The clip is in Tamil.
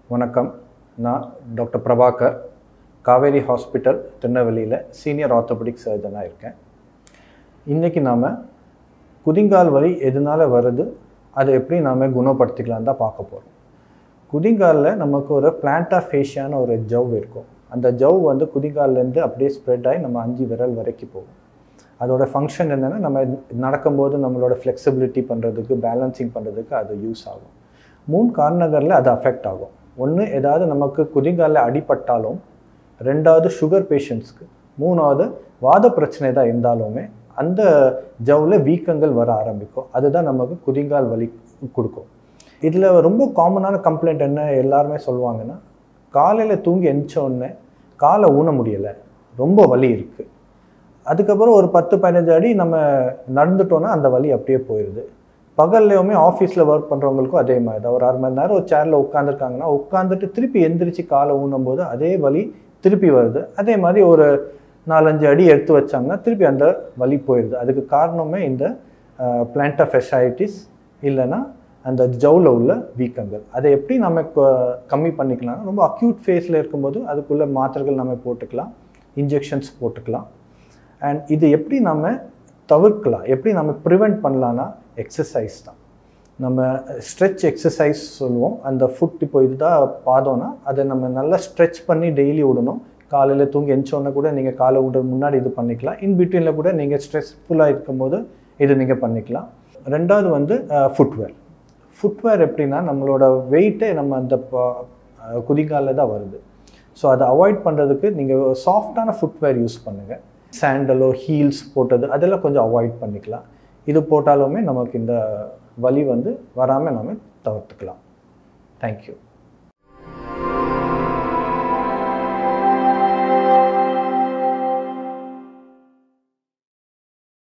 வணக்கம் நான் டாக்டர் பிரபாகர் காவேரி ஹாஸ்பிட்டல் திருநெல்வேலியில் சீனியர் ஆர்த்தோபெடிக் சர்ஜனாக இருக்கேன் இன்றைக்கி நாம் குதிங்கால் வலி எதனால் வருது அதை எப்படி நாம் குணப்படுத்திக்கலாம் தான் பார்க்க போகிறோம் குதிங்காலில் நமக்கு ஒரு பிளான்டா ஃபேஷியான ஒரு ஜவ் இருக்கும் அந்த ஜவ் வந்து குதிங்கால்லேருந்து அப்படியே ஸ்ப்ரெட் ஆகி நம்ம அஞ்சு விரல் வரைக்கும் போகும் அதோட ஃபங்க்ஷன் என்னென்னா நம்ம நடக்கும்போது நம்மளோட ஃப்ளெக்சிபிலிட்டி பண்ணுறதுக்கு பேலன்சிங் பண்ணுறதுக்கு அது யூஸ் ஆகும் மூணு காரணங்களில் அது அஃபெக்ட் ஆகும் ஒன்று ஏதாவது நமக்கு குதிங்காலில் அடிபட்டாலும் ரெண்டாவது சுகர் பேஷண்ட்ஸ்க்கு மூணாவது வாத பிரச்சனை தான் இருந்தாலுமே அந்த ஜவ்வில் வீக்கங்கள் வர ஆரம்பிக்கும் அதுதான் நமக்கு குதிங்கால் வலி கொடுக்கும் இதில் ரொம்ப காமனான கம்ப்ளைண்ட் என்ன எல்லாருமே சொல்லுவாங்கன்னா காலையில் தூங்கி எந்திரிச்ச உடனே காலை ஊன முடியலை ரொம்ப வலி இருக்குது அதுக்கப்புறம் ஒரு பத்து பதினஞ்சு அடி நம்ம நடந்துட்டோன்னா அந்த வலி அப்படியே போயிடுது பகல்லையுமே ஆஃபீஸில் ஒர்க் பண்ணுறவங்களுக்கும் அதே மாதிரி தான் ஒரு அரை மணி நேரம் ஒரு சேரில் உட்காந்துருக்காங்கன்னா உட்காந்துட்டு திருப்பி எந்திரிச்சு காலை ஊனும் போது அதே வலி திருப்பி வருது அதே மாதிரி ஒரு நாலஞ்சு அடி எடுத்து வச்சாங்கன்னா திருப்பி அந்த வலி போயிடுது அதுக்கு காரணமே இந்த பிளான்டா ஃபெஷைட்டிஸ் இல்லைன்னா அந்த ஜவுல உள்ள வீக்கங்கள் அதை எப்படி நம்ம க- கம்மி பண்ணிக்கலாம் ரொம்ப அக்யூட் ஃபேஸில் இருக்கும்போது அதுக்குள்ள மாத்திரைகள் நம்ம போட்டுக்கலாம் இன்ஜெக்ஷன்ஸ் போட்டுக்கலாம் அண்ட் இது எப்படி நம்ம தவிர்க்கலாம் எப்படி நம்ம ப்ரிவெண்ட் பண்ணலான்னா எக்ஸசைஸ் தான் நம்ம ஸ்ட்ரெச் எக்ஸசைஸ் சொல்லுவோம் அந்த ஃபுட் இப்போ இதுதான் பாதம்னா அதை நம்ம நல்லா ஸ்ட்ரெச் பண்ணி டெய்லி விடணும் காலையில் தூங்கி எந்திச்சோன்னே கூட நீங்கள் காலை விடுற முன்னாடி இது பண்ணிக்கலாம் இன் பிட்வீனில் கூட நீங்கள் ஸ்ட்ரெஸ்ஃபுல்லாக இருக்கும்போது இது நீங்கள் பண்ணிக்கலாம் ரெண்டாவது வந்து ஃபுட்வேர் ஃபுட்வேர் எப்படின்னா நம்மளோட வெயிட்டே நம்ம அந்த குதிகாலில் தான் வருது ஸோ அதை அவாய்ட் பண்ணுறதுக்கு நீங்கள் சாஃப்டான ஃபுட்வேர் யூஸ் பண்ணுங்கள் சாண்டலோ ஹீல்ஸ் போட்டது அதெல்லாம் கொஞ்சம் அவாய்ட் பண்ணிக்கலாம் இது போட்டாலுமே நமக்கு இந்த வலி வந்து வராமல் நம்ம தவிர்த்துக்கலாம் தேங்க்யூ